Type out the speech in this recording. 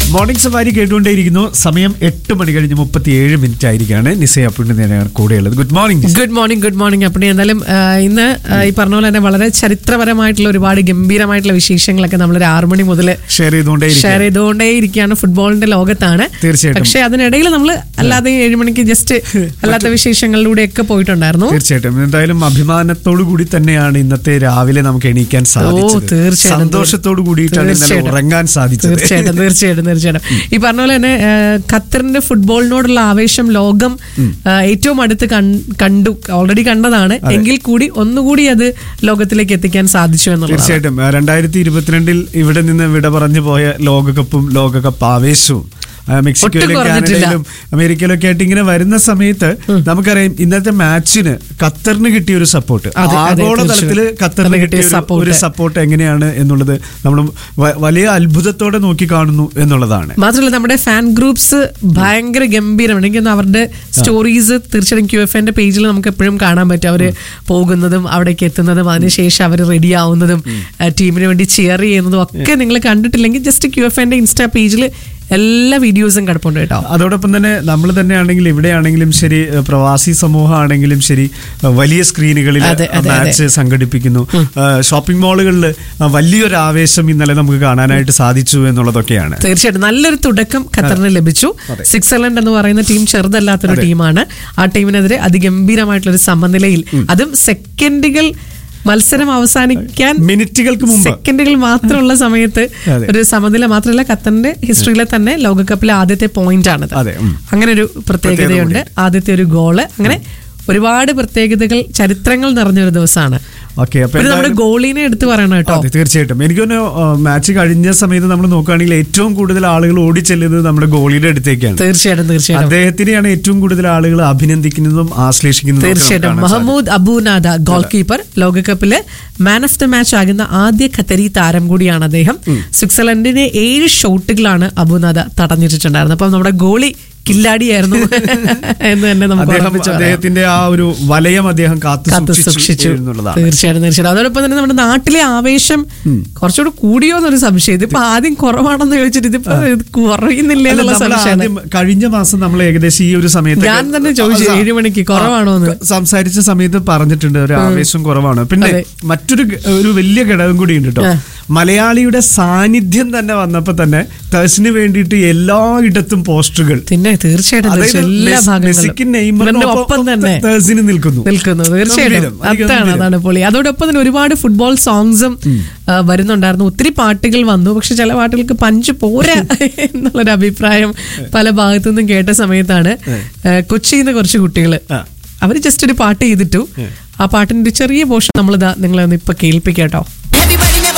Morning സവാരി കേട്ടുകൊണ്ടേയിരിക്കുന്നു സമയം എട്ട് മണി കഴിഞ്ഞ് മുപ്പത്തിയേഴ് മിനിറ്റ് ആയിരിക്കാണ് നിസയ അപ്പിന്റെ നേരെയാണ് കൂടെയുള്ളത് good morning good morning good morning അപ്പം എന്തായാലും ആ, ഇന്ന് ആ, ഈ പറഞ്ഞ പോലെ തന്നെ വളരെ ചരിത്രപരമായിട്ടുള്ള ഒരുപാട് ഗംഭീരമായിട്ടുള്ള വിശേഷങ്ങളൊക്കെ നമ്മൾ ഒരു ആറു മണി മുതൽ ഷെയർ ചെയ്തുകൊണ്ടേയിരിക്കും ഷെയർ ചെയ്തുകൊണ്ടേ ഇരിക്കുകയാണ് ഫുട്ബോളിന്റെ ലോകത്താണ് തീർച്ചയായിട്ടും. പക്ഷെ അതിനിടയിൽ നമ്മൾ അല്ലാതെ ഏഴ് മണിക്ക് ജസ്റ്റ് അല്ലാത്ത വിശേഷങ്ങളിലൂടെയൊക്കെ പോയിട്ടുണ്ടായിരുന്നു തീർച്ചയായിട്ടും എന്തായാലും അഭിമാനത്തോടു കൂടി തന്നെയാണ് ഇന്നത്തെ രാവിലെ നമുക്ക് എണീക്കാൻ സാധിച്ചത് തീർച്ചയായിട്ടും. സന്തോഷത്തോടു കൂടിയിട്ടാണ് ഇന്നലെ തീർച്ചയായിട്ടും. ഉറങ്ങാൻ സാധിച്ചത് തീർച്ചയായിട്ടും തീർച്ചയായിട്ടും തീർച്ചയായിട്ടും ഈ പറഞ്ഞ പോലെ തന്നെ ആ, ഖത്തറിന്റെ ഫുട്ബോളിനോടുള്ള ആവേശം ലോകം ആ, ഏറ്റവും അടുത്ത് കൺ- കണ്ടു ഓൾറെഡി കണ്ടതാണ് എങ്കിൽ കൂടി ഒന്നുകൂടി അത് ലോകത്തിലേക്ക് എത്തിക്കാൻ സാധിച്ചു എന്നുള്ളത് തീർച്ചയായിട്ടും രണ്ടായിരത്തി ഇരുപത്തിരണ്ടിൽ ഇവിടെ നിന്ന് വിട പറഞ്ഞു പോയ ലോകകപ്പും ലോകകപ്പ് ആവേശവും ആ, മെക്സിക്കോയിലും കുറഞ്ഞിട്ടില്ല. കാനഡയിലും അമേരിക്കയിലൊക്കെ ആയിട്ട് ഇങ്ങനെ വരുന്ന സമയത്ത് നമുക്കറിയാം ഇന്നത്തെ മാച്ചിന് ഖത്തറിന് കിട്ടിയ ഒരു സപ്പോർട്ട് അതെ, അതെ, ആഗോള തലത്തിൽ തീർച്ചയായും. ഖത്തറിന് കിട്ടിയ കിട്ടിയ ഒരു- support. ഒരു സപ്പോർട്ട് എങ്ങനെയാണ് എന്നുള്ളത് നമ്മൾ വ- വലിയ അത്ഭുതത്തോടെ നോക്കി കാണുന്നു എന്നുള്ളതാണ് മാത്രമല്ല നമ്മുടെ ഫാൻ ഗ്രൂപ്പ്സ് ഭയങ്കര ഗംഭീരമാണ് എനിക്ക് തോന്നുന്നു അവരുടെ സ്റ്റോറീസ് തീർച്ചയായിട്ടും ക്യു എഫ് എന്റെ പേജിൽ നമുക്ക് എപ്പോഴും കാണാൻ പറ്റും അവര് പോകുന്നതും അവിടേക്ക് എത്തുന്നതും അതിനുശേഷം അവർ റെഡി ആവുന്നതും ആ, ടീമിന് വേണ്ടി ചെയർ ചെയ്യുന്നതും ഒക്കെ നിങ്ങൾ കണ്ടിട്ടില്ലെങ്കിൽ ജസ്റ്റ് ക്യു എഫ് എന്റെ ഇൻസ്റ്റാ പേജിൽ എല്ലാ വീഡിയോസും കിടപ്പുണ്ട് കേട്ടോ അതോടൊപ്പം തന്നെ നമ്മൾ തന്നെയാണെങ്കിലും ഇവിടെയാണെങ്കിലും ശരി ഏഹ് പ്രവാസി സമൂഹമാണെങ്കിലും ശരി ഏഹ് വലിയ സ്ക്രീനുകളിൽ അതെ, അതെ, മാച്ച് സംഘടിപ്പിക്കുന്നു ഏഹ് ഷോപ്പിംഗ് മാളുകളിൽ വലിയൊരു ആവേശം ഇന്നലെ നമുക്ക് കാണാനായിട്ട് സാധിച്ചു എന്നുള്ളതൊക്കെയാണ് തീർച്ചയായിട്ടും നല്ലൊരു തുടക്കം ഖത്തറിന് ലഭിച്ചു സ്വിറ്റ്സർലൻഡ് എന്ന് പറയുന്ന ടീം ചെറുതല്ലാത്തൊരു ടീമാണ് ആ ടീമിനെതിരെ അതിഗംഭീരമായിട്ടുള്ള ഒരു സമനിലയിൽ അതും സെക്കൻഡുകൾ മത്സരം അവസാനിക്കാൻ മിനിറ്റുകൾക്ക് മുമ്പ് സെക്കൻഡുകൾ മാത്രമുള്ള സമയത്ത് അതെ. ഒരു സമനില മാത്രമല്ല ഖത്തറിന്റെ ഹിസ്റ്ററിയിലെ തന്നെ ലോകകപ്പിലെ ആദ്യത്തെ പോയിന്റ് ആണത് അതെ, ഉം. അങ്ങനെ ഒരു പ്രത്യേകതയുണ്ട് ആദ്യത്തെ ഒരു ഗോള് അങ്ങനെ ഒരുപാട് പ്രത്യേകതകൾ ചരിത്രങ്ങൾ നിറഞ്ഞൊരു ദിവസമാണ് ഓക്കെ അപ്പൊ പിന്നെ നമ്മുടെ എന്തായാലും- ഗോളീനെ എടുത്തു പറയണം കേട്ടോ അതെ തീർച്ചയായിട്ടും എനിക്ക് തോന്നുന്നു മാച്ച് കഴിഞ്ഞ സമയത്ത് നമ്മൾ നോക്കുകയാണെങ്കിൽ ഏറ്റവും കൂടുതൽ ആളുകൾ ഓടിച്ചെല്ലുന്നത് നമ്മുടെ ഗോളിയുടെ അടുത്തേക്കാണ് തീർച്ചയായിട്ടും തീർച്ചയായിട്ടും അദ്ദേഹത്തിനെയാണ് ഏറ്റവും കൂടുതൽ ആളുകൾ അഭിനന്ദിക്കുന്നതും ആശ്ലേഷിക്കുന്നതും ഒക്കെ നമുക്ക് തീർച്ചയായിട്ടും കാണാൻ സാധിക്കും. മഹമ്മൂദ് അബൂനാദ ഗോൾ കീപ്പർ ലോകകപ്പില് മാൻ ഓഫ് ദ മാച്ച് ആകുന്ന ആദ്യ ഖത്തരി താരം കൂടിയാണ് അദ്ദേഹം സ്വിറ്റ്സർലൻഡിനെ ഏഴ് ഷോട്ടുകളാണ് അബൂനാദ തടഞ്ഞിട്ടുണ്ടായിരുന്നത് അപ്പം നമ്മുടെ ഗോളി കില്ലാടിയായിരുന്നു എന്ന് തന്നെ നമുക്ക് അദ്ദേഹം ഉറപ്പിച്ച് പറയാം. അദ്ദേഹത്തിന്റെ ആ ഒരു വലയം അദ്ദേഹം കാത്തു കാത്തു സൂക്ഷിച്ചു സൂക്ഷിച്ചു എന്നുള്ളതാണ് തീർച്ചയായിട്ടും തീർച്ചയായിട്ടും അതോടൊപ്പം തന്നെ നമ്മുടെ നാട്ടിലെ ആവേശം കുറച്ചുകൂടി കൂടിയോ എന്നൊരു സംശയം ഇതിപ്പോ ആദ്യം കുറവാണെന്ന് ചോദിച്ചിട്ട് ഇതിപ്പോ ഇത് കുറയുന്നില്ല അല്ല, എന്നുള്ള നമ്മൾ സംശയമാണ് ആദ്യം കഴിഞ്ഞ മാസം നമ്മൾ ഏകദേശം ഈ ഒരു സമയത്ത് ഞാൻ തന്നെ ചോദിച്ചു, ഏഴ് മണിക്ക് കുറവാണോ എന്ന്. സംസാരിച്ച സമയത്ത് പറഞ്ഞിട്ടുണ്ട് ഒരു ആവേശം കുറവാണ് പിന്നെ അതെ. മറ്റൊരു ഗ- ഒരു വലിയ ഘടകം കൂടി ഉണ്ട് കേട്ടോ ആ. മലയാളിയുടെ സാന്നിധ്യം തന്നെ വന്നപ്പോ തന്നെ തേഴ്സിന് വേണ്ടിയിട്ട് എല്ലായിടത്തും പോസ്റ്ററുകൾ പിന്നെ തീർച്ചയായിട്ടും അതായത് തീർച്ചയായും എല്ലാ മെസ്- മെസ്സിക്കും ഭാഗങ്ങളിലും നെയ്മറിനും ഇവരുടെ ഒപ്പം ഒപ്പം തന്നെ തേഴ്സിന് നിൽക്കുന്നു നിൽക്കുന്നു തീർച്ചയായിട്ടും ഗംഭീരം, അതാണ് ഗംഭീരം. അതാണ് പൊളി അതോടൊപ്പം തന്നെ ഒരുപാട് ഫുട്ബോൾ സോങ്സും ആ, വരുന്നുണ്ടായിരുന്നു ഒത്തിരി പാട്ടുകൾ വന്നു പക്ഷെ ചില പാട്ടുകൾക്ക് പഞ്ച് പോരാ എന്നുള്ളൊരു അഭിപ്രായം പല ഭാഗത്തു നിന്നും കേട്ട സമയത്താണ് ആ, കൊച്ചിയിൽ നിന്ന് കുറച്ച് കുട്ടികൾ ആ. അവര് ജസ്റ്റ് ഒരു പാട്ട് ചെയ്തിട്ടു ആ പാട്ടിന്റെ ഒരു ചെറിയ പോർഷൻ നമ്മളിതാ നിങ്ങളെ ഒന്ന് ഇപ്പൊ കേൾപ്പിക്കാട്ടോ